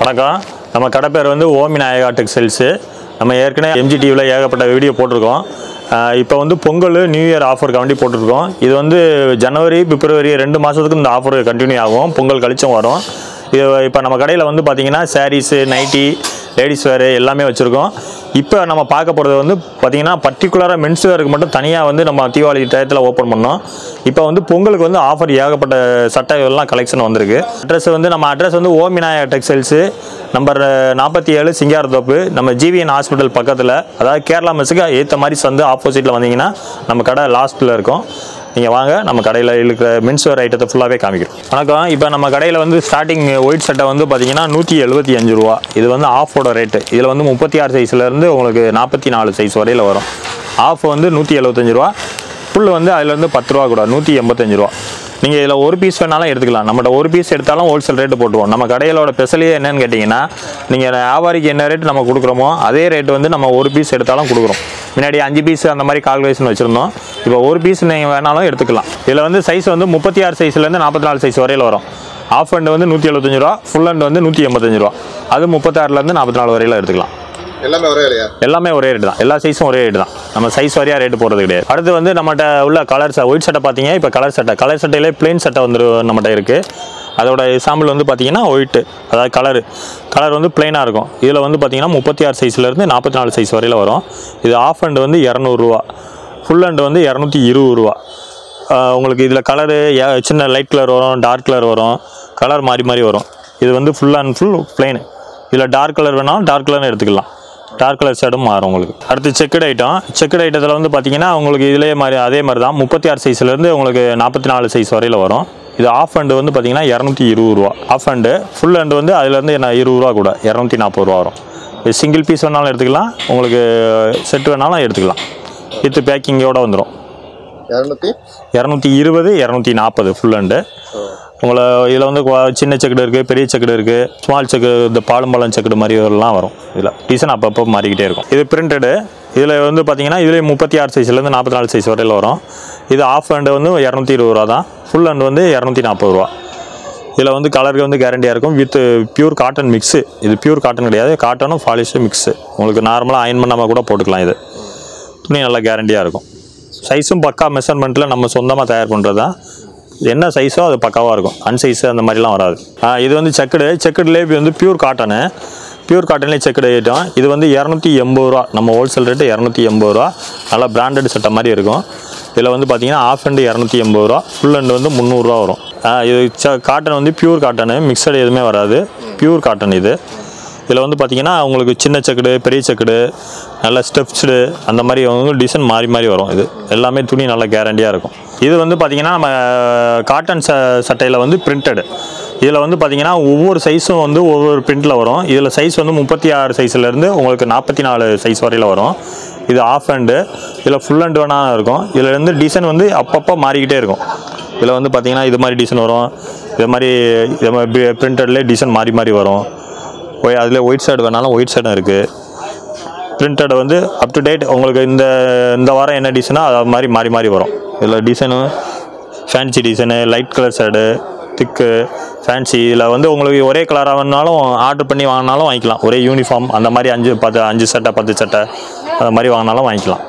வணக்கம் நம்ம கடை பேர் வந்து ஓமி நாயகா டெக்ஸ்டைல்ஸு நம்ம ஏற்கனவே எம்ஜி டிவியில் ஏகப்பட்ட வீடியோ போட்டிருக்கோம் இப்போ வந்து பொங்கல் நியூ இயர் ஆஃபருக்கு வண்டி போட்டிருக்கோம் இது வந்து ஜனவரி பிப்ரவரி ரெண்டு மாதத்துக்கு இந்த ஆஃபர் கண்டினியூ ஆகும் பொங்கல் கழிச்சும் வரும் இது இப்போ நம்ம கடையில் வந்து பார்த்தீங்கன்னா சாரீஸு நைட்டி லேடிஸ் வேறு எல்லாமே வச்சுருக்கோம் இப்போ நம்ம பார்க்க போகிறது வந்து பார்த்தீங்கன்னா பர்டிகுலராக மென்ஸ் வேருக்கு மட்டும் தனியாக வந்து நம்ம தீபாவளி டயத்தில் ஓப்பன் பண்ணோம் இப்போ வந்து பொங்கலுக்கு வந்து ஆஃபர் ஏகப்பட்ட சட்டை எல்லாம் கலெக்ஷன் வந்திருக்கு அட்ரஸ் வந்து நம்ம அட்ரஸ் வந்து ஓமிநாய டெக்ஸ்டைல்ஸு நம்பர் நாற்பத்தி ஏழு சிங்காரத்தோப்பு நம்ம ஜிவிஎன் ஹாஸ்பிட்டல் பக்கத்தில் அதாவது கேரளா மெஸ்ஸுக்கு ஏற்ற மாதிரி சந்து ஆப்போசிட்டில் வந்தீங்கன்னா நம்ம கடை லாஸ்ட்டில் இருக்கும் நீங்கள் வாங்க நம்ம கடையில் இருக்கிற மென்ஸ்வேர் ஐட்டத்தை ஃபுல்லாகவே காமிக்கிறோம் வணக்கம் இப்போ நம்ம கடையில் வந்து ஸ்டார்டிங் ஒயிட் சட்டை வந்து பார்த்தீங்கன்னா நூற்றி எழுபத்தி அஞ்சு ரூபா இது வந்து ஆஃபோட ரேட்டு இதில் வந்து முப்பத்தி ஆறு சைஸ்லேருந்து உங்களுக்கு நாற்பத்தி நாலு சைஸ் வரையில் வரும் ஆஃப் வந்து நூற்றி எழுபத்தஞ்சு ரூபா ஃபுல் வந்து அதில் வந்து பத்து ரூபா கூட நூற்றி எண்பத்தஞ்சு ரூபா நீங்கள் இதில் ஒரு பீஸ் வேணாலும் எடுத்துக்கலாம் நம்மகிட்ட ஒரு பீஸ் எடுத்தாலும் ஹோல்சேல் ரேட்டு போட்டுருவோம் நம்ம கடையிலோட ஸ்பெஷலியே என்னன்னு கேட்டிங்கன்னா நீங்கள் வியாபாரிக்கு என்ன ரேட் நம்ம கொடுக்குறோமோ அதே ரேட் வந்து நம்ம ஒரு பீஸ் எடுத்தாலும் கொடுக்குறோம் முன்னாடி அஞ்சு பீஸ் அந்த மாதிரி கால்குலேஷன் வச்சுருந்தோம் இப்போ ஒரு பீஸ் நீங்கள் வேணாலும் எடுத்துக்கலாம் இதில் வந்து சைஸ் வந்து முப்பத்தி ஆறு சைஸ்லேருந்து நாற்பத்தி நாலு சைஸ் வரையில் வரும் ஆஃப் ஹண்ட் வந்து நூற்றி எழுபத்தஞ்சு ரூபா ஃபுல் ஹண்ட் வந்து நூற்றி எண்பத்தஞ்சு ரூபா அது முப்பத்தாறுலேருந்து நாற்பத்தி நாலு வரையில் எடுத்துக்கலாம் எல்லாமே ஒரே இல்லையா எல்லாமே ஒரே ரேட் தான் எல்லா சைஸும் ஒரே ரேட் தான் நம்ம சைஸ் வரையா ரேட் போகிறது கிடையாது அடுத்து வந்து நம்மகிட்ட உள்ள கலர் ஒயிட் சட்டை பார்த்தீங்க இப்போ கலர் சட்டை கலர் சட்டையிலே பிளெயின் சட்டை வந்து நம்மகிட்ட இருக்குது அதோட சாம்பிள் வந்து பார்த்தீங்கன்னா ஒயிட்டு அதாவது கலரு கலர் வந்து பிளெயினாக இருக்கும் இதில் வந்து பார்த்தீங்கன்னா முப்பத்தி ஆறு சைஸ்லேருந்து நாற்பத்தி நாலு சைஸ் வரையில் வரும் இது ஆஃப் ஹண்ட் வந்து இரநூறுவா ஃபுல் ஹண்ட் வந்து இரநூத்தி இருபது ரூபா ஆஹ் உங்களுக்கு இதில் கலரு சின்ன லைட் கலர் வரும் டார்க் கலர் வரும் கலர் மாறி மாறி வரும் இது வந்து ஃபுல் அண்ட் ஃபுல் பிளெயின் இதில் டார்க் கலர் வேணாலும் டார்க் கலர்னு எடுத்துக்கலாம் டார்க் கலர் ஷேடும் மாறும் உங்களுக்கு அடுத்து செக்குடு ஐட்டம் செக்குடு ஐட்டத்தில் வந்து பார்த்தீங்கன்னா உங்களுக்கு இதிலே மாதிரி அதே மாதிரி தான் முப்பத்தி ஆறு சைஸ்லேருந்து உங்களுக்கு நாற்பத்தி நாலு சைஸ் வரையில் வரும் இது ஆஃப் ஹண்டு வந்து பார்த்தீங்கன்னா இரநூத்தி இருபது ரூபா ஆஃப் ஹண்டு ஃபுல் ஹண்டு வந்து அதுலேருந்து என்ன இருபது ரூபா கூட இரநூத்தி நாற்பது ரூபா வரும் இது சிங்கிள் பீஸ் வேணாலும் எடுத்துக்கலாம் உங்களுக்கு செட் வேணாலும் எடுத்துக்கலாம் வித் பேக்கிங்கோட வந்துடும் இரநூத்தி இரநூத்தி இருபது இரநூத்தி நாற்பது ஃபுல் ஹண்டு உங்களை இதில் வந்து குவா- சின்ன செக்குடு இருக்குது பெரிய செக்குடு இருக்குது ஸ்மால் செக்கு இந்த பாலும்பழம் செக்குடு மாதிரி எல்லாம் வரும் இதில் டிசைன் அப்பப்போ மாறிக்கிட்டே இருக்கும் இது பிரிண்டடு இதில் வந்து பார்த்தீங்கன்னா இதுலேயே முப்பத்தி ஆறு சைஸ்லேருந்து நாற்பத்தி நாலு சைஸ் வரையில் வரும் இது ஆஃப் ஹண்டு வந்து இரநூத்தி இருபது ரூபா தான் ஃபுல் ஹண்ட் வந்து இரநூத்தி நாற்பது ரூபா இதில் வந்து கலருக்கு வந்து கேரண்டியாக இருக்கும் வித் பியூர் காட்டன் மிக்ஸு இது பியூர் காட்டன் கிடையாது காட்டனும் பாலிஷும் மிக்ஸு உங்களுக்கு நார்மலாக அயன் பண்ணாமல் கூட போட்டுக்கலாம் இது துணி நல்லா கேரண்டியாக இருக்கும் சைஸும் பக்கா மெஷர்மெண்ட்டில் நம்ம சொந்தமாக தயார் பண்ணுறது தான் என்ன சைஸோ அது பக்காவாக இருக்கும் அன்சைஸு அந்த மாதிரிலாம் வராது ஆ, இது வந்து செக்குடு செக்குடுலேயே வந்து பியூர் காட்டனு பியூர் காட்டன்லேயே செக்குடு ஐட்டம் இது வந்து இரநூத்தி எண்பது ரூபா நம்ம ஹோல்சேல் ரேட்டு இரநூத்தி எண்பது ரூபா நல்லா பிராண்டட் சட்டை மாதிரி இருக்கும் இதில் வந்து பார்த்தீங்கன்னா ஆஃப் ஹண்டு இரநூத்தி எண்பது ரூபா ஃபுல் ஹண்டு வந்து முந்நூறுரூவா வரும் ஆ, இது காட்டன் வந்து பியூர் காட்டனு மிக்சடு எதுவுமே வராது பியூர் காட்டன் இது இதில் வந்து பார்த்தீங்கன்னா உங்களுக்கு சின்ன செக்குடு பெரிய செக்குடு நல்ல ஸ்டெப்ஸ்டு அந்த மாதிரி வந்து டிசைன் மாறி மாறி வரும் இது எல்லாமே துணி நல்லா கேரண்டியாக இருக்கும் இது வந்து பார்த்தீங்கன்னா நம்ம காட்டன் ச சட்டையில் வந்து பிரிண்டடு இதில் வந்து பார்த்தீங்கன்னா ஒவ்வொரு சைஸும் வந்து ஒவ்வொரு பிரிண்டில் வரும் இதில் சைஸ் வந்து முப்பத்தி ஆறு சைஸ்லேருந்து உங்களுக்கு நாற்பத்தி நாலு சைஸ் வரையில் வரும் இது ஆஃப் ஹண்டு இதில் ஃபுல் ஹண்ட் வேணா இருக்கும் இதில் வந்து டிசைன் வந்து அப்பப்போ மாறிக்கிட்டே இருக்கும் இதில் வந்து பார்த்தீங்கன்னா இது மாதிரி டிசைன் வரும் இது மாதிரி இது மாதிரி பிரிண்டட்லேயே டிசைன் மாறி மாறி வரும் ஒய் அதில் ஒயிட் ஷர்ட் வேணாலும் ஒயிட் ஷர்ட்டும் இருக்குது பிரிண்டட் வந்து அப் டு டேட் உங்களுக்கு இந்த இந்த வாரம் என்ன டிசைனோ அது மாதிரி மாறி மாறி வரும் இதில் design fancy design light colour shirt thick fancy இதில் வந்து உங்களுக்கு ஒரே கலராக வேணாலும் ஆர்டர் பண்ணி வாங்கினாலும் வாங்கிக்கலாம் ஒரே யூனிஃபார்ம் அந்த மாதிரி அஞ்சு பத்து அஞ்சு சட்டை பத்து சட்டை அந்த மாதிரி வாங்கினாலும் வாங்கிக்கலாம்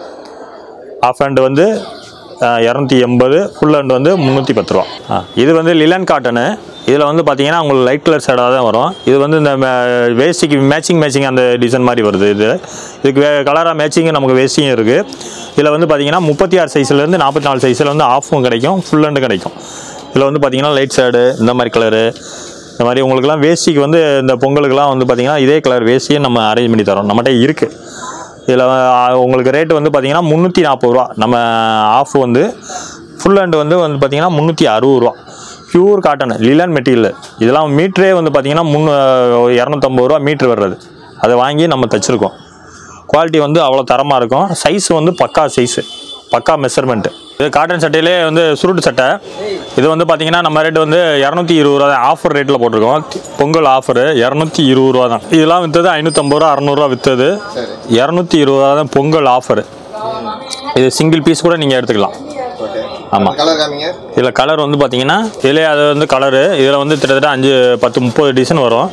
ஆஃப் ஹேண்ட் வந்து இரநூத்தி எண்பது ஃபுல் ஹேண்ட் வந்து முந்நூற்றி பத்து ரூபா ஆ, இது வந்து லிலன் காட்டனு இதில் வந்து பார்த்தீங்கன்னா உங்களுக்கு லைட் கலர் ஷேடாக தான் வரும் இது வந்து இந்த வேஸ்டிக்கு மேட்சிங் மேட்சிங் அந்த டிசைன் மாதிரி வருது இது இதுக்கு வே கலராக மேட்சிங் நமக்கு வேஸ்டியும் இருக்குது இதில் வந்து பார்த்தீங்கன்னா முப்பத்தி ஆறு சைஸ்லேருந்து நாற்பத்தி நாலு சைஸில் வந்து ஆஃபும் கிடைக்கும் ஃபுல் ஹேண்டும் கிடைக்கும் இதில் வந்து பார்த்தீங்கன்னா லைட் ஷேடு இந்த மாதிரி கலரு இந்த மாதிரி உங்களுக்குலாம் வேஷ்டிக்கு வந்து இந்த பொங்கலுக்குலாம் வந்து பார்த்தீங்கன்னா இதே கலர் வேஷ்டியும் நம்ம அரேஞ்ச் பண்ணி தரோம் நம்மகிட்ட இருக்குது இதில் உங்களுக்கு ரேட்டு வந்து பார்த்தீங்கன்னா முந்நூற்றி நாற்பது ரூபா நம்ம ஆஃப் வந்து ஃபுல் ஹேண்ட் வந்து வந்து பார்த்தீங்கன்னா முந்நூற்றி அறுபது ரூபா பியூர் காட்டன் லிலன் மெட்டீரியல் இதெல்லாம் மீட்டரே வந்து பார்த்தீங்கன்னா முன் இரநூத்தம்பது ரூபா மீட்ரு வர்றது அதை வாங்கி நம்ம தச்சுருக்கோம் குவாலிட்டி வந்து அவ்வளோ தரமாக இருக்கும் சைஸ் வந்து பக்கா சைஸு பக்கா மெஷர்மெண்ட்டு இது காட்டன் சட்டையிலே வந்து சுருட்டு சட்டை இது வந்து பார்த்தீங்கன்னா நம்ம ரேட் வந்து இரநூத்தி இருபது ரூபா தான் ஆஃபர் ரேட்டில் போட்டிருக்கோம் பொங்கல் ஆஃபரு இரநூத்தி இருபது ரூபா தான் இதெல்லாம் விற்றது ஐநூற்றம்பது ரூபா அறநூறுவா விற்றது இரநூத்தி இருபது ரூபா தான் பொங்கல் ஆஃபரு இது சிங்கிள் பீஸ் கூட நீங்கள் எடுத்துக்கலாம் ஓகே ஆமாம் கலர் காமிங்க இதில் கலர் வந்து பார்த்தீங்கன்னா இதிலே அது வந்து கலரு இதில் வந்து கிட்டத்தட்ட அஞ்சு பத்து முப்பது டிசைன் வரும்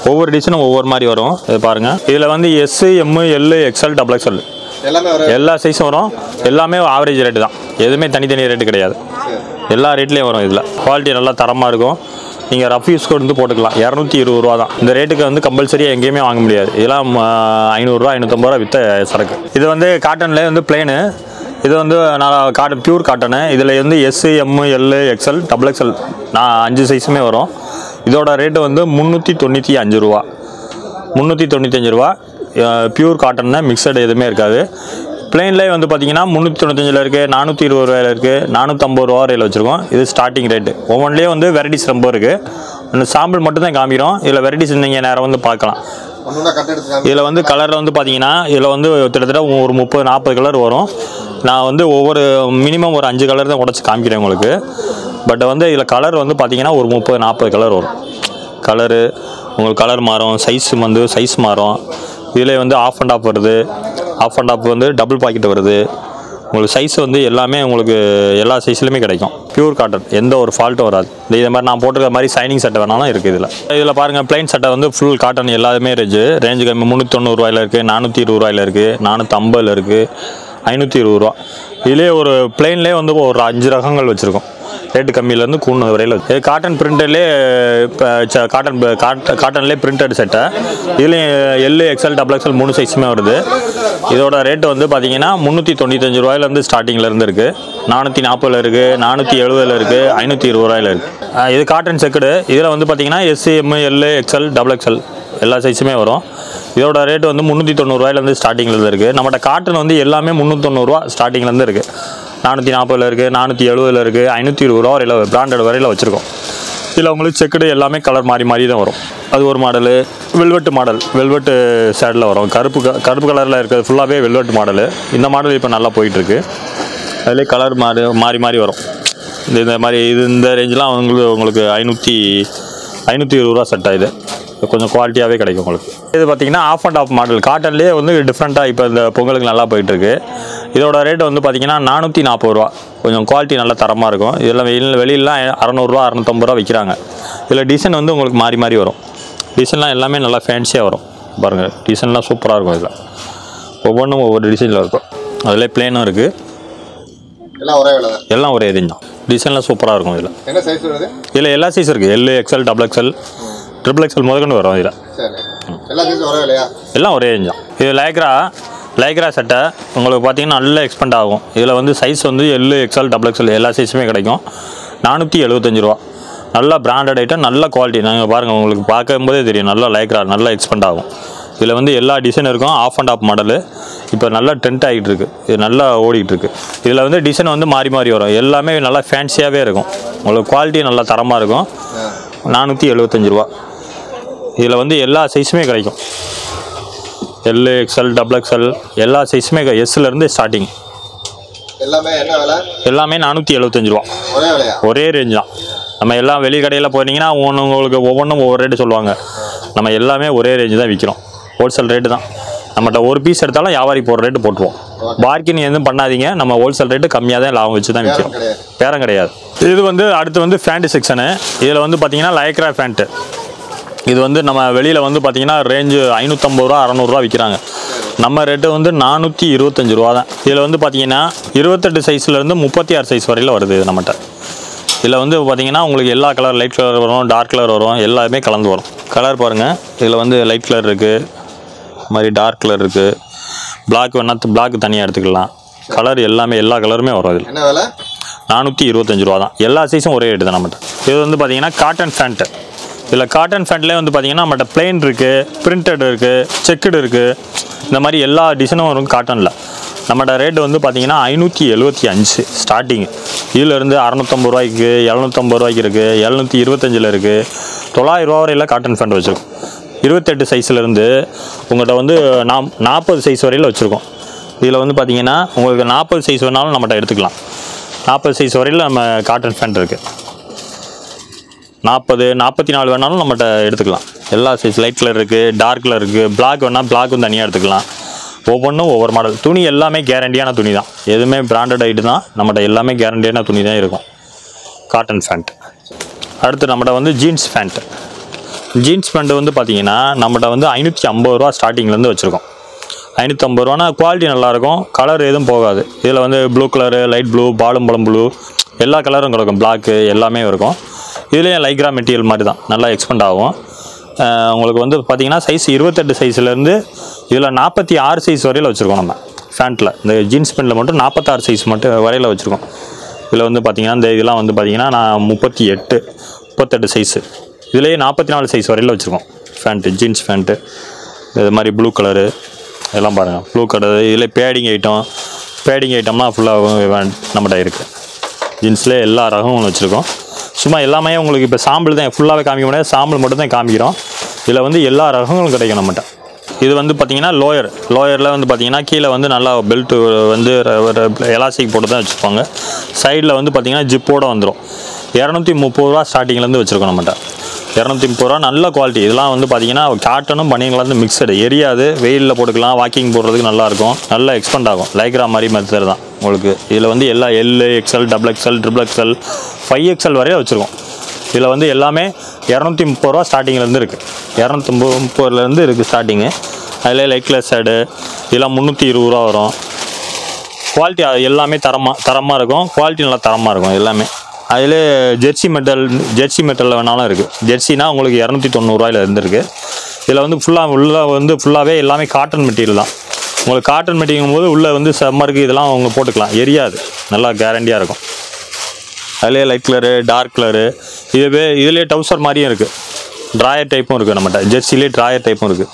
ஒவ்வொரு டிசைனும் ஒவ்வொரு மாதிரி வரும் இது பாருங்கள் இதில் வந்து S M L XL double XL எல்லாமே ஒரே எல்லா சைஸும் வரும் எல்லாமே ஆவரேஜ் ரேட்டு தான் எதுவுமே தனித்தனி ரேட்டு கிடையாது எல்லா ரேட்லேயும் வரும் இதில் குவாலிட்டி நல்லா தரமாக இருக்கும் நீங்கள் ரஃப் யூஸ் வந்து போட்டுக்கலாம் இரநூத்தி இருபது ரூபா தான் இந்த ரேட்டுக்கு வந்து கம்பல்சரியாக எங்கேயுமே வாங்க முடியாது இதெல்லாம் ஆ, ஐநூறுரூவா ஐநூற்றம்பது ரூபா விற்ற சரக்கு இது வந்து காட்டன்லேயே வந்து பிளேனு இது வந்து நான் காட்டன் பியூர் காட்டனு இதில் வந்து S M L XL double XL நான் அஞ்சு சைஸுமே வரும் இதோட ரேட்டு வந்து முந்நூற்றி தொண்ணூற்றி அஞ்சு ரூபா முந்நூற்றி தொண்ணூத்தஞ்சு ரூபா பியூர் காட்டன்னா மிக்சடு எதுவுமே இருக்காது பிளெயின்லேயே வந்து பார்த்தீங்கன்னா முந்நூற்றி தொண்ணூத்தஞ்சில் இருக்குது நானூற்றி இருபது ரூபாயில் இருக்குது நானூற்றம்பது ரூபா வரையில் வச்சுருக்கோம் இது ஸ்டார்டிங் ரேட்டு ஒவ்வொன்றிலேயே வந்து வெரைட்டிஸ் ரொம்ப இருக்குது இந்த சாம்பிள் மட்டும் தான் காமிக்கிறோம் இதில் வெரைட்டிஸ் நீங்கள் நேரம் வந்து பார்க்கலாம் ஒன்றுனா கட் எடுத்து காமி இதில் வந்து கலரில் வந்து பார்த்தீங்கன்னா இதில் வந்து கிட்டத்தட்ட ஒரு முப்பது நாற்பது கலர் வரும் நான் வந்து ஒவ்வொரு மினிமம் ஒரு அஞ்சு கலர் தான் உடச்சி காமிக்கிறேன் உங்களுக்கு பட் வந்து இதில் கலர் வந்து பார்த்தீங்கன்னா ஒரு முப்பது நாற்பது கலர் வரும் கலரு உங்களுக்கு கலர் மாறும் சைஸ் வந்து சைஸ் மாறும் இதில் வந்து ஆஃப் அண்ட் ஆஃப் வருது ஆஃப் அண்ட் ஆஃப் வந்து டபுள் பாக்கெட் வருது உங்களுக்கு சைஸ் வந்து எல்லாமே உங்களுக்கு எல்லா சைஸ்லையுமே கிடைக்கும் பியூர் காட்டன் எந்த ஒரு ஃபால்ட்டும் வராது இந்த இதே மாதிரி நான் போட்டிருக்க மாதிரி சைனிங் சட்டை வேணாலும் இருக்குது இதில் இதில் பாருங்கள் பிளைன் சட்டை வந்து ஃபுல் காட்டன் எல்லாமே ரேஞ்சு ரேஞ்சு கம்மி முந்நூற்றி தொண்ணூறுரூவாயில் இருக்குது நானூற்றி இருபது ரூபாயில் இருக்குது நானூற்றம்பதில் இருக்குது ஐநூற்றி இருபது ரூபா இதிலே ஒரு பிளெயின்லேயே வந்து ஒரு அஞ்சு ரகங்கள் வச்சுருக்கோம் ரேட்டு கம்மியிலேருந்து கூண்ணு வரையில் இது காட்டன் பிரிண்டர்லேயே இப்போ காட்டன் காட்டன்லேயே பிரிண்டட் செட்டை இதுலேயும் எல்லு எக்ஸ்எல் டபுள் எக்ஸ்எல் மூணு சைஸுமே வருது இதோட ரேட்டு வந்து பார்த்தீங்கன்னா முந்நூற்றி தொண்ணூத்தஞ்சு ரூபாயிலேருந்து ஸ்டார்டிங்லேருந்து இருக்குது நானூற்றி நாற்பதில் இருக்குது நானூற்றி எழுபதில் இருக்குது ஐநூற்றி இருபது ரூபாயில் இருக்குது இது காட்டன் செக்குடு இதில் வந்து பார்த்தீங்கன்னா S M L XL double XL எல்லா சைஸுமே வரும் இதோட ரேட்டு வந்து முந்நூற்றி தொண்ணூறுரூவாயிலேருந்து ஸ்டார்டிங்லேருந்து இருக்குது நம்மகிட்ட காட்டன் வந்து எல்லாமே முந்நூற்றொண்ணூறுவா ஸ்டார்டிங்லேருந்து இருக்குது நானூற்றி நாற்பதில் இருக்குது நானூற்றி எழுபதில் இருக்குது ஐநூற்றி இருபது ரூபா வரையில் பிராண்டட் வரையில் வச்சுருக்கோம் இதில் உங்களுக்கு செக்குடு எல்லாமே கலர் மாறி மாறி தான் வரும் அது ஒரு மாடலு வெல்வெட்டு மாடல் வெல்வெட்டு சேடில் வரும் கருப்பு க- கருப்பு கலரில் இருக்கிறது ஃபுல்லாகவே வெல்வெட் மாடலு இந்த மாடல் இப்போ நல்லா போயிட்டுருக்கு அதிலே கலர் மாறி மாறி மாறி வரும் இந்த இந்த மாதிரி இது இந்த ரேஞ்செலாம் உங்களுக்கு உங்களுக்கு ஐநூற்றி ஐநூற்றி இருபது ரூபா செட் ஆகுது கொஞ்சம் குவாலிட்டியாகவே கிடைக்கும் உங்களுக்கு இது பார்த்தீங்கன்னா ஆஃப் அண்ட் ஆஃப் மாடல் காட்டன்லேயே வந்து டிஃப்ரெண்ட்டாக இப்போ இந்த பொங்கலுக்கு நல்லா போயிட்டுருக்கு இதோட ரேட் வந்து பார்த்தீங்கன்னா நானூற்றி நாற்பது ரூபா கொஞ்சம் குவாலிட்டி நல்ல தரமாக இருக்கும் இதெல்லாம் வெளியில் வெளியிலலாம் அறநூறுவா அறநூற்றம்பது ரூபா விற்கிறாங்க இதில் டிசைன் வந்து உங்களுக்கு மாறி மாறி வரும் டிசைன்லாம் எல்லாமே நல்லா ஃபேன்சியாக வரும் பாருங்கள் டிசைன்லாம் சூப்பராக இருக்கும் இதில் ஒவ்வொன்றும் ஒவ்வொரு டிசைனில் இருக்கும் அதில் பிளேனும் இருக்குது எல்லாம் ஒரே விலை தான் எல்லாம் ஒரே ரேஞ்ச் தான் டிசைன்லாம் சூப்பராக இருக்கும் இதில் என்ன சைஸ் வருது இதில் எல்லா சைஸ் இருக்குது L XL double XL triple XL முதற்கொண்டு வரும் இதில் சரி எல்லா சைஸும் ஒரே விலையா எல்லாம் ஒரே ரேஞ்ச் தான் இது லைக்ரா லைக்ரா சட்டை உங்களுக்கு பார்த்தீங்கன்னா நல்ல எக்ஸ்பெண்ட் ஆகும் இதில் வந்து சைஸ் வந்து எல் எக்ஸ்எல் டபுள் எக்ஸ்எல் எல்லா சைஸுமே கிடைக்கும் நானூற்றி எழுபத்தஞ்சு ரூபா நல்ல பிராண்டட் ஐட்டம் நல்ல குவாலிட்டி நாங்கள் பாருங்கள் உங்களுக்கு பார்க்கும்போதே தெரியும் நல்லா லைக்ரா நல்லா எக்ஸ்பெண்ட் ஆகும் இதில் வந்து எல்லா டிசைன் இருக்கும் ஆஃப் அண்ட் ஆஃப் மாடலு இப்போ நல்லா ட்ரெண்ட் ஆகிட்டு இருக்கு இது நல்லா ஓடிட்டு இருக்கு இதில் வந்து டிசைன் வந்து மாறி மாறி வரும் எல்லாமே நல்லா ஃபேன்சியாகவே இருக்கும் உங்களுக்கு குவாலிட்டி நல்லா தரமாக இருக்கும் நானூற்றி எழுபத்தஞ்சு ரூபா இதில் வந்து எல்லா சைஸுமே கிடைக்கும் எல் எக்ஸ்எல் டபுள் எக்ஸ்எல் எல்லா சைஸுமே எஸ்லேருந்து ஸ்டார்டிங் எல்லாமே என்ன விலை எல்லாமே நானூற்றி எழுபத்தஞ்சு ரூபா ஒரே விலையா ஒரே ரேஞ்ச் தான் நம்ம எல்லாம் வெளி கடையில் போனீங்கன்னா ஒன்று உங்களுக்கு ஒவ்வொன்றும் ஒவ்வொரு ரேட்டு சொல்லுவாங்க நம்ம எல்லாமே ஒரே ரேஞ்சு தான் விற்கிறோம் ஹோல்சேல் ரேட்டு தான் நம்மகிட்ட ஒரு பீஸ் எடுத்தாலும் வியாபாரி போடுற ரேட்டு போட்டுருவோம் பார்க்கிங் எதுவும் பண்ணாதீங்க நம்ம ஹோல்சேல் ரேட்டு கம்மியாக தான் லாபம் வச்சு தான் விற்கிறோம் கிடையாது பேரம் கிடையாது இது வந்து அடுத்து வந்து ஃபேண்ட் செக்ஷனு இதில் வந்து பார்த்தீங்கன்னா லைக்ரா ஃபேண்ட்டு இது வந்து நம்ம வெளியில் வந்து பார்த்தீங்கன்னா ரேஞ்சு ஐநூற்றம்பது ரூபா அறநூறுவா விற்கிறாங்க நம்ம ரேட்டு வந்து நானூற்றி இருபத்தஞ்சு ரூபா தான் இதில் வந்து பார்த்தீங்கன்னா இருபத்தெட்டு சைஸ்லேருந்து முப்பத்தி ஆறு சைஸ் வரையில் வருது இது நம்மகிட்ட இதில் வந்து பார்த்தீங்கன்னா உங்களுக்கு எல்லா கலர் லைட் கலர் வரும் டார்க் கலர் வரும் எல்லாமே கலந்து வரும் கலர் பாருங்கள் இதில் வந்து லைட் கலர் இருக்குது மாதிரி டார்க் கலர் இருக்குது பிளாக் வேணா பிளாக் தனியாக எடுத்துக்கலாம் கலர் எல்லாமே எல்லா கலருமே வரும் இதில் என்ன விலை நானூற்றி இருபத்தஞ்சு ரூபா தான் எல்லா சைஸும் ஒரே ரேட்டு தான் நம்மகிட்ட இது வந்து பார்த்தீங்கன்னா காட்டன் ஃபேண்ட்டு இதில் காட்டன் ஃபேண்ட்லேயே வந்து பார்த்தீங்கன்னா நம்மகிட்ட பிளெயின் இருக்குது பிரிண்டட் இருக்குது செக்குடு இருக்குது இந்த மாதிரி எல்லா டிசைனும் வரும் காட்டனில் நம்மகிட்ட ரேட்டு வந்து பார்த்தீங்கன்னா ஐநூற்றி எழுபத்தி அஞ்சு ஸ்டார்டிங் இதிலேருந்து அறநூற்றம்பது ரூபாய்க்கு எழுநூற்றம்பது ரூபாய்க்கு இருக்குது எழுநூற்றி இருபத்தஞ்சில் இருக்குது தொள்ளாயிரம் ரூபா வரையில் காட்டன் ஃபேண்ட் வச்சுருக்கோம் இருபத்தெட்டு சைஸ்லேருந்து உங்கள்கிட்ட வந்து நாம் நாற்பது சைஸ் வரையில் வச்சுருக்கோம் இதில் வந்து பார்த்தீங்கன்னா உங்களுக்கு நாற்பது சைஸ் வேணாலும் நம்மகிட்ட எடுத்துக்கலாம் நாற்பது சைஸ் வரையில் நம்ம காட்டன் ஃபேண்ட் இருக்குது நாற்பது நாற்பத்தி நாலு வேணாலும் நம்மகிட்ட எடுத்துக்கலாம் எல்லா சைஸ் லைட் கலர் இருக்குது டார்க் கலர் இருக்குது பிளாக் வேணால் பிளாக்கும் தனியாக எடுத்துக்கலாம் ஒவ்வொன்றும் ஒவ்வொரு மாடல் துணி எல்லாமே கேரண்டியான துணி தான் எதுவுமே பிராண்டட் ஐட்டு தான் நம்மகிட்ட எல்லாமே கேரண்டியான துணி தான் இருக்கும் காட்டன் ஃபேண்ட் அடுத்து நம்மகிட்ட வந்து ஜீன்ஸ் ஃபேண்ட் ஜீன்ஸ் பேண்ட் வந்து பார்த்தீங்கன்னா நம்மகிட்ட வந்து ஐநூற்றி ஐம்பது ரூபா ஸ்டார்டிங்லேருந்து வச்சுருக்கோம் ஐநூற்றம்பது ரூபானா குவாலிட்டி நல்லாயிருக்கும் கலர் எதுவும் போகாது இதில் வந்து ப்ளூ கலரு லைட் ப்ளூ பாலும்பழம் ப்ளூ எல்லா கலரும் கிடக்கும் பிளாக்கு எல்லாமே இருக்கும் இதுலேயும் லைக்ரா மெட்டீரியல் மாதிரி தான் நல்லா எக்ஸ்பெண்ட் ஆகும் அஹ் உங்களுக்கு வந்து பார்த்தீங்கன்னா சைஸ் இருபத்தெட்டு சைஸ்லேருந்து இதில் நாற்பத்தி ஆறு சைஸ் வரையில் வச்சுருக்கோம் நம்ம ஃபேண்ட்டில் இந்த ஜீன்ஸ் பேண்ட்டில் மட்டும் நாற்பத்தாறு சைஸ் மட்டும் வரையில் வச்சுருக்கோம் இதில் வந்து பார்த்தீங்கன்னா இந்த இதெல்லாம் வந்து பார்த்தீங்கன்னா நான் முப்பத்தி எட்டு முப்பத்தெட்டு சைஸு இதுலேயே நாற்பத்தி நாலு சைஸ் வரையில் வச்சுருக்கோம் ஃபேண்ட்டு ஜீன்ஸ் ஃபேண்ட்டு இது மாதிரி ப்ளூ கலரு இதெல்லாம் பாருங்கள் ப்ளூ கலர் இதில் பேடிங் ஐட்டம் பேடிங் ஐட்டம்லாம் ஃபுல்லாக நம்மகிட்ட இருக்குது ஜீன்ஸ்லேயே எல்லா ரகமும் வச்சுருக்கோம் சும்மா எல்லாமே உங்களுக்கு இப்போ சாம்பிள் தான் ஃபுல்லாகவே காமிக்க முடியாது சாம்பிள் மட்டும் தான் காமிக்கிறோம் இதில் வந்து எல்லா ரகங்களும் கிடைக்கும் நம்மகிட்ட இது வந்து பார்த்தீங்கன்னா லோயர் லோயரில் வந்து பார்த்தீங்கன்னா கீழே வந்து நல்லா பெல்ட்டு வந்து எலாஸ்டிக் போட்டு தான் வச்சுருப்பாங்க சைடில் வந்து பார்த்தீங்கன்னா ஜிப்போடு வந்துடும் இரநூத்தி முப்பது ரூபா ஸ்டார்டிங்லேருந்து வச்சுருக்கோம் நம்மகிட்ட இரநூத்தி முப்பது ரூபா நல்ல குவாலிட்டி இதெல்லாம் வந்து பார்த்தீங்கன்னா காட்டனும் பனியன்லாம் வந்து மிக்சடு எரியாது வெயிலில் போட்டுக்கலாம் வாக்கிங் போடுறதுக்கு நல்லாயிருக்கும் நல்லா எக்ஸ்பெண்ட் ஆகும் லைக்ரா மாதிரி மெத்தட் தான் உங்களுக்கு இதில் வந்து எல்லா L XL double XL triple XL five XL வரையும் வச்சுருக்கோம் இதில் வந்து எல்லாமே இரநூத்தி முப்பது ரூபா ஸ்டார்டிங்லேருந்து இருக்குது இரநூத்தி முப்பது முப்பதுலேருந்து இருக்குது ஸ்டார்டிங்கு அதில் லைட்லெஸ் சைடு இதெல்லாம் முந்நூற்றி இருபது ரூபா வரும் குவாலிட்டி எல்லாமே தரமாக தரமாக இருக்கும் குவாலிட்டி நல்லா தரமாக இருக்கும் எல்லாமே அதில் ஜெர்சி மெட்டல் ஜெர்சி மெட்டலில் வேணாலும் இருக்குது ஜெர்சினா உங்களுக்கு இரநூத்தி தொண்ணூறுரூவாயில் இருந்திருக்கு இதில் வந்து ஃபுல்லாக உள்ள வந்து ஃபுல்லாகவே எல்லாமே காட்டன் மெட்டீரியல் தான் உங்களுக்கு காட்டன் மெட்டீரியல் போது உள்ளே வந்து சம்மருக்கு இதெல்லாம் அவங்க போட்டுக்கலாம் எரியாது நல்லா கேரண்டியாக இருக்கும் அதுலேயே லைட் கலரு டார்க் கலரு இதுவே இதுலேயே டவுசர் மாதிரியும் இருக்குது ட்ராயர் டைப்பும் இருக்குது நம்மகிட்ட ஜெர்சிலே ட்ராயர் டைப்பும் இருக்குது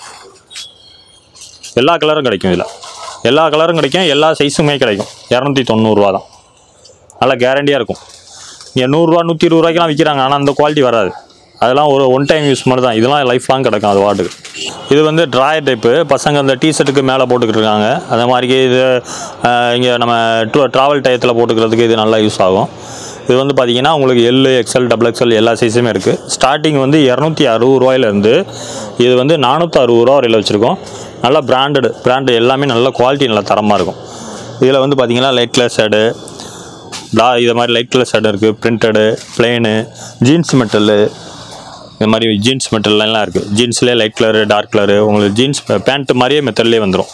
எல்லா கலரும் கிடைக்கும் இதில் எல்லா கலரும் கிடைக்கும் எல்லா சைஸுமே கிடைக்கும் இரநூத்தி தொண்ணூறுரூவா தான் நல்லா கேரண்டியாக இருக்கும் இங்கே நூறுரூவா நூற்றி இருபது ரூபாய்க்குலாம் விற்கிறாங்க ஆனால் அந்த குவாலிட்டி வராது அதெல்லாம் ஒரு ஒன் டைம் யூஸ் மாதிரி தான் இதெல்லாம் லைஃப் லாங் கிடக்கும் அது வாட்டுக்கு இது வந்து ட்ராயர் டைப்பு பசங்க அந்த டிஷர்ட்டுக்கு மேலே போட்டுக்கிட்டு இருக்காங்க அந்த மாதிரி இது இங்கே நம்ம ட்ராவல் டயத்தில் போட்டுக்கிறதுக்கு இது நல்லா யூஸ் ஆகும் இது வந்து பார்த்தீங்கன்னா உங்களுக்கு எல் எக்ஸ்எல் டபுள் எக்ஸ்எல் எல்லா சைஸுமே இருக்குது ஸ்டார்டிங் வந்து இரநூத்தி அறுபது ரூபாயிலேருந்து இது வந்து நானூற்றி அறுபது ரூபா வரையில் வச்சுருக்கோம் நல்லா பிராண்டடு பிராண்டு எல்லாமே நல்ல குவாலிட்டி நல்லா தரமாக இருக்கும் இதில் வந்து பார்த்தீங்கன்னா லைட் கிளாஸ் ஷேடு டா இது மாதிரி லைட் கலர் ஷர்ட் இருக்குது பிரிண்டடு பிளெயினு ஜீன்ஸ் மெட்டலு இந்த மாதிரி ஜீன்ஸ் மெட்டல்லாம் இருக்குது ஜீன்ஸ்லேயே லைட் கலரு டார்க் கலரு உங்களுக்கு ஜீன்ஸ் பேண்ட்டு மாதிரியே மெத்தட்லேயே வந்துடும்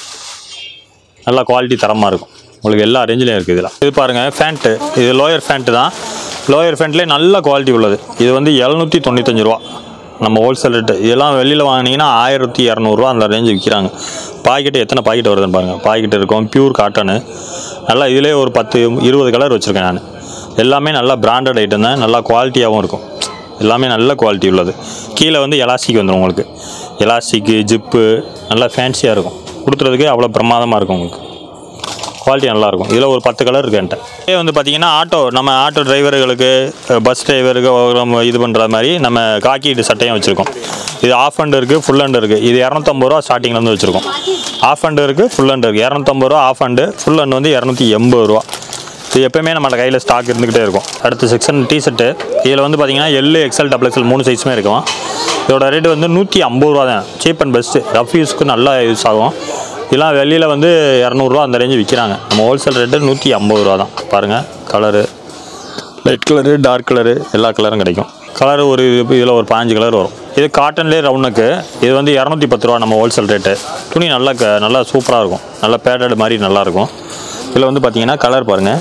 நல்லா குவாலிட்டி தரமாக இருக்கும் உங்களுக்கு எல்லா ரேஞ்சிலையும் இருக்குது இதில் இது பாருங்கள் ஃபேண்ட்டு இது லோயர் ஃபேண்ட்டு தான் லோயர் ஃபேண்ட்லேயே நல்ல குவாலிட்டி உள்ளது இது வந்து எழுநூற்றி தொண்ணூத்தஞ்சு ரூபா நம்ம ஹோல்சேல் ரேட்டு இதெல்லாம் வெளியில் வாங்கினீங்கன்னா ஆயிரத்தி இரநூறுவா அந்த ரேஞ்சு விற்கிறாங்க பாக்கெட்டு எத்தனை பாக்கெட் வருதுன்னு பாருங்கள் பாக்கெட் இருக்கும் பியூர் காட்டனு நல்லா இதிலே ஒரு பத்து இருபது கலர் வச்சுருக்கேன் நான் எல்லாமே நல்லா பிராண்டட் ஐட்டம் தான் நல்லா குவாலிட்டியாகவும் இருக்கும் எல்லாமே நல்ல குவாலிட்டி உள்ளது கீழே வந்து எலாஸ்டிக் வந்துடும் உங்களுக்கு எலாஸ்டிக்கு ஜிப்பு நல்லா ஃபேன்சியாக இருக்கும் கொடுத்துறதுக்கு அவ்வளோ பிரமாதமாக இருக்கும் உங்களுக்கு குவாலிட்டி நல்லாயிருக்கும் இதில் ஒரு பத்து கலர் இருக்கு என்கிட்ட இதே வந்து பார்த்தீங்கன்னா ஆட்டோ நம்ம ஆட்டோ டிரைவர்களுக்கு பஸ் டிரைவருக்கு நம்ம இது பண்ணுற மாதிரி நம்ம காக்கி சட்டையும் வச்சுருக்கோம் இது ஆஃப் ஹண்ட் இருக்குது ஃபுல் ஹண்ட் இருக்குது இது இரநூத்தம்பது ரூபா ஸ்டார்டிங்லேருந்து வச்சுருக்கோம் ஆஃப் ஹண்ட் இருக்குது ஃபுல் ஹண்ட் இருக்குது இரநூத்தம்பது ரூபா ஆஃப் ஹண்டு ஃபுல் ஹண்ட் வந்து இரநூத்தி எண்பது ரூபா இது எப்போயுமே நம்ம கையில் ஸ்டாக் இருந்துக்கிட்டே இருக்கும் அடுத்த செக்ஷன் டிஷர்ட்டு இதில் வந்து பார்த்தீங்கன்னா எல் எக்ஸ்எல் டபுள் எக்ஸ்எல் மூணு சைஸுமே இருக்கும் இதோட ரேட்டு வந்து நூற்றி ஐம்பது ரூபா தான் சீப் அண்ட் பெஸ்ட்டு ரஃப் யூஸ்க்கு நல்லா யூஸ் ஆகும் இதெல்லாம் வெளியில் வந்து இரநூறுவா அந்த ரேஞ்சு விற்கிறாங்க நம்ம ஹோல்சேல் ரேட்டு நூற்றி ஐம்பது ரூபா தான் பாருங்கள் colour light colour dark colour எல்லா கலரும் கிடைக்கும் கலர் ஒரு இதில் ஒரு பாஞ்சு கலர் வரும் இது காட்டன்லேயே ரவுண்டுக்கு இது வந்து இரநூத்தி பத்து ரூபா நம்ம ஹோல்சேல் ரேட்டு துணி நல்லா க நல்லா சூப்பராக இருக்கும் நல்லா பேடட் மாதிரி நல்லாயிருக்கும் இதில் வந்து பார்த்தீங்கன்னா கலர் பாருங்கள்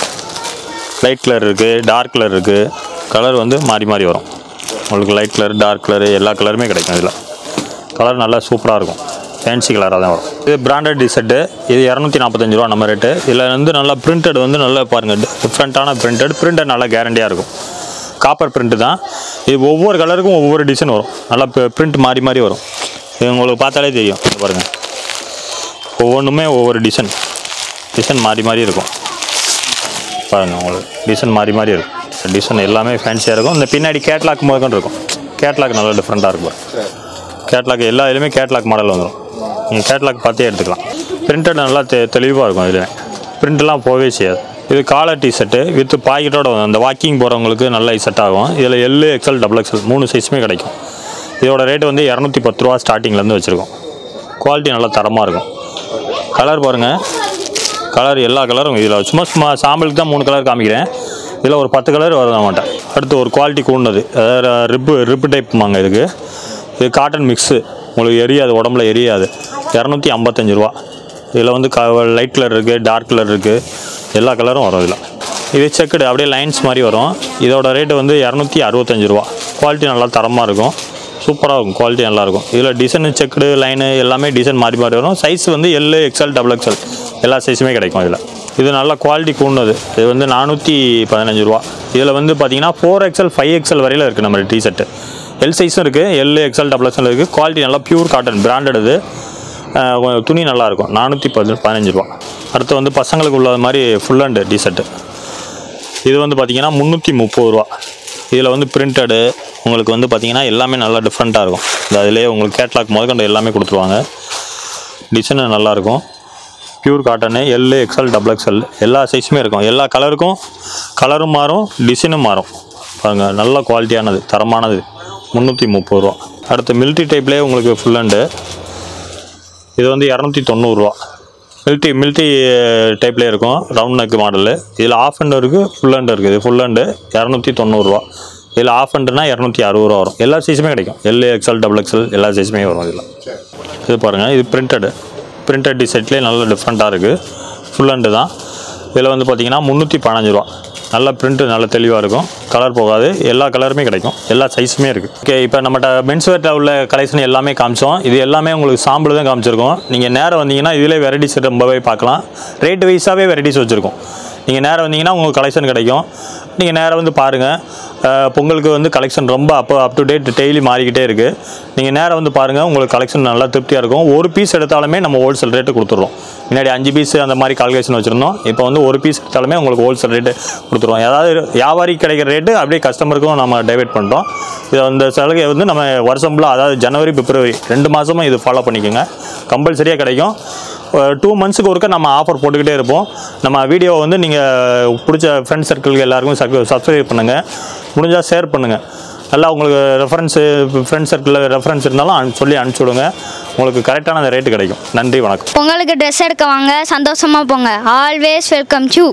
லைட் கலர் இருக்குது டார்க் கலர் இருக்குது கலர் வந்து மாறி மாறி வரும் உங்களுக்கு லைட் கலர் டார்க் கலர் எல்லா கலருமே கிடைக்கும் இதில் கலர் நல்லா சூப்பராக இருக்கும் ஃபேன்சி கலராக தான் வரும் இது பிராண்டட் டிஷர்ட்டு இது இரநூத்தி நாற்பத்தஞ்சு ரூபா நம்ம ரேட்டு இதில் வந்து நல்லா பிரிண்டட் வந்து நல்லா பாருங்கள் டிஃப்ரெண்ட்டான பிரிண்டட் பிரிண்டட் நல்லா கேரண்டியாக இருக்கும் காப்பர் பிரிண்ட்டு தான் இது ஒவ்வொரு கலருக்கும் ஒவ்வொரு டிசைன் வரும் நல்லா பிரிண்ட் மாறி மாறி வரும் இது உங்களுக்கு பார்த்தாலே தெரியும் இங்க பாருங்கள் ஒவ்வொன்றுமே ஒவ்வொரு டிசைன் டிசைன் மாறி மாறி இருக்கும் பாருங்கள் உங்களுக்கு டிசைன் மாறி மாறி இருக்கும் டிசைன் எல்லாமே ஃபேன்சியாக இருக்கும் இந்த பின்னாடி கேட்லாக் முதற்கொண்டு இருக்கும் கேட்லாக் நல்லா டிஃப்ரெண்ட்டாக இருக்கும் சரி கேட்லாக் எல்லா இதுலேயுமே கேட்லாக் மாடல் வந்துடும் நீங்கள் கேட்லாக் பார்த்தே எடுத்துக்கலாம் பிரிண்டட் நல்லா தெ தெளிவாக இருக்கும் இதில் பிரிண்ட்லாம் போகவே செய்யாது இது காலர் டிஷர்ட்டு வித் பாக்கெட்டோட வரும் அந்த வாக்கிங் போகிறவங்களுக்கு நல்லா செட் ஆகும் இதில் எல் எக்ஸ்எல் டபுள் எக்ஸ்எல் மூணு சைஸுமே கிடைக்கும் இதோட ரேட்டு வந்து இரநூத்தி பத்து ரூபா ஸ்டார்டிங்லேருந்து வச்சுருக்கோம் குவாலிட்டி நல்லா தரமாக இருக்கும் கலர் பாருங்கள் கலர் எல்லா கலரும் இதில் சும்மா சும்மா சாம்பிளுக்கு தான் மூணு கலர் காமிக்கிறேன் இதில் ஒரு பத்து கலர் வரும் நம்மகிட்ட அடுத்து ஒரு குவாலிட்டி கூடது அதாவது ரிப்பு ரிப்பு டைப்புமாங்க இதுக்கு இது காட்டன் மிக்ஸு உங்களுக்கு எரியாது உடம்புல எரியாது இரநூத்தி ஐம்பத்தஞ்சு ரூபா இதில் வந்து க லைட் கலர் இருக்குது டார்க் கலர் இருக்குது எல்லா கலரும் வரும் இதில் இது செக்குடு அப்படியே லைன்ஸ் மாதிரி வரும் இதோட ரேட்டு வந்து இரநூத்தி அறுபத்தஞ்சு ரூபா குவாலிட்டி நல்லா தரமாக இருக்கும் சூப்பராக இருக்கும் குவாலிட்டி நல்லாயிருக்கும் இதில் டிசைன் செக்குடு லைனு எல்லாமே டிசைன் மாறி மாறி வரும் சைஸ் வந்து எல் எக்ஸ்எல் டபுள் எக்ஸ்எல் எல்லா சைஸுமே கிடைக்கும் இதில் இது நல்ல குவாலிட்டி கூடுனது இது வந்து நானூற்றி பதினஞ்சு ரூபா இதில் வந்து பார்த்தீங்கன்னா ஃபோர் எக்ஸ்எல் ஃபைவ் எக்ஸ்எல் வரையில் இருக்குது நம்ம டிஷர்ட்டு எல் சைஸும் இருக்குது எல் எக்ஸ்எல் டபுள் எக்ஸ்எல் இருக்குது குவாலிட்டி நல்லா பியூர் காட்டன் பிராண்டட் இது அஹ் கொஞ்சம் துணி நல்லாயிருக்கும் நானூற்றி பதி பதினஞ்சு ரூபா அடுத்து வந்து பசங்களுக்கு உள்ள மாதிரி ஃபுல் அண்டு டிஷர்ட்டு இது வந்து பார்த்தீங்கன்னா முந்நூற்றி முப்பது ரூபா இதில் வந்து பிரிண்டடு உங்களுக்கு வந்து பார்த்தீங்கன்னா எல்லாமே நல்லா டிஃப்ரெண்ட்டாக இருக்கும் இந்த அதிலே உங்களுக்கு கேட்லாக் முதற்கொண்டு எல்லாமே கொடுத்துருவாங்க டிசைனு நல்லாயிருக்கும் pure cotton L XL double XL எல்லா சைஸுமே இருக்கும் எல்லா கலருக்கும் கலரும் மாறும் டிசைனும் மாறும் பாருங்கள் நல்ல குவாலிட்டியானது தரமானது முந்நூற்றி முப்பது ரூபா அடுத்து மிலிட்ரி டைப்லேயே உங்களுக்கு ஃபுல் அண்டு இது வந்து இரநூத்தி தொண்ணூறுரூவா மில்டி மில்டி டைப்லேயே இருக்கும் ரவுண்ட் நெக் மாடலு இதில் ஆஃப் ஹண்ட் இருக்குது ஃபுல் ஹண்ட் இருக்குது இது ஃபுல் ஹண்டு இரநூத்தி தொண்ணூறுரூவா இதில் ஆஃப் ஹண்டுனா இரநூத்தி அறுபது ரூபா வரும் எல்லா சைஸுமே கிடைக்கும் எல் எக்ஸ்எல் டபுள் எக்ஸ்எல் எல்லா சைஸுமே வரும் இதில் சரி இது பாருங்கள் இது பிரிண்டடு பிரிண்டட் டிசைட்லேயே நல்ல டிஃப்ரெண்ட்டாக இருக்குது ஃபுல் ஹண்டு தான் இதில் வந்து பார்த்தீங்கன்னா முந்நூற்றி பதினஞ்சு ரூபா நல்ல பிரிண்ட்டு நல்ல தெளிவாக இருக்கும் கலர் போகாது எல்லா கலருமே கிடைக்கும் எல்லா சைஸுமே இருக்குது ஓகே இப்போ நம்மகிட்ட மென்ஸ்வேர்ட்டில் உள்ள கலெக்ஷன் எல்லாமே காமிச்சோம் இது எல்லாமே உங்களுக்கு சாம்பிள் தான் காமிச்சிருக்கோம் நீங்கள் நேரம் வந்தீங்கன்னா இதிலே வெரைட்டிஸ் ரொம்பவே பார்க்கலாம் ரேட் வைஸாகவே வெரைட்டிஸ் வச்சுருக்கோம் நீங்கள் நேரம் வந்தீங்கன்னா உங்களுக்கு கலெக்ஷன் கிடைக்கும் நீங்கள் நேரம் வந்து பாருங்கள் பொங்கலுக்கு வந்து கலெக்ஷன் ரொம்ப அப்போ அப் டு டேட் டெய்லி மாறிக்கிட்டே இருக்குது நீங்கள் நேரம் வந்து பாருங்கள் உங்களுக்கு கலெக்ஷன் நல்லா திருப்தியாக இருக்கும் ஒரு பீஸ் எடுத்தாலுமே நம்ம ஹோல்சேல் ரேட்டு கொடுத்துருவோம் முன்னாடி அஞ்சு பீஸ் அந்த மாதிரி கால்குலேஷன் வச்சுருந்தோம் இப்போ வந்து ஒரு பீஸ் எடுத்தாலுமே உங்களுக்கு ஹோல்சேல் ரேட்டு கொடுத்துருவோம் ஏதாவது வியாபாரி கிடைக்கிற ரேட்டு அப்படியே கஸ்டமருக்கும் நம்ம டைவர்ட் பண்ணுறோம் இதை இந்த சலுகை வந்து நம்ம வருஷம் ஃபுல்லாக அதாவது ஜனவரி பிப்ரவரி ரெண்டு மாதமும் இது ஃபாலோ பண்ணிக்கோங்க கம்பல்சரியாக கிடைக்கும் டூ மந்த்ஸுக்கு ஒருக்க நம்ம ஆஃபர் போட்டுக்கிட்டே இருப்போம் நம்ம வீடியோவை வந்து நீங்கள் பிடிச்ச ஃப்ரெண்ட் சர்க்கிளுக்கு எல்லாருக்கும் சப்ஸ்கிரைப் பண்ணுங்கள் முடிஞ்சால் ஷேர் பண்ணுங்கள் நல்லா உங்களுக்கு ரெஃபரன்ஸு ஃப்ரெண்ட் சர்க்கிளில் ரெஃபரன்ஸ் இருந்தாலும் அனு- சொல்லி அனுப்பிச்சி விடுங்க உங்களுக்கு கரெக்டான அந்த ரேட்டு கிடைக்கும் நன்றி வணக்கம் பொங்கலுக்கு ட்ரெஸ் எடுக்க வாங்க சந்தோஷமா போங்க ஆல்வேஸ் வெல்கம் டு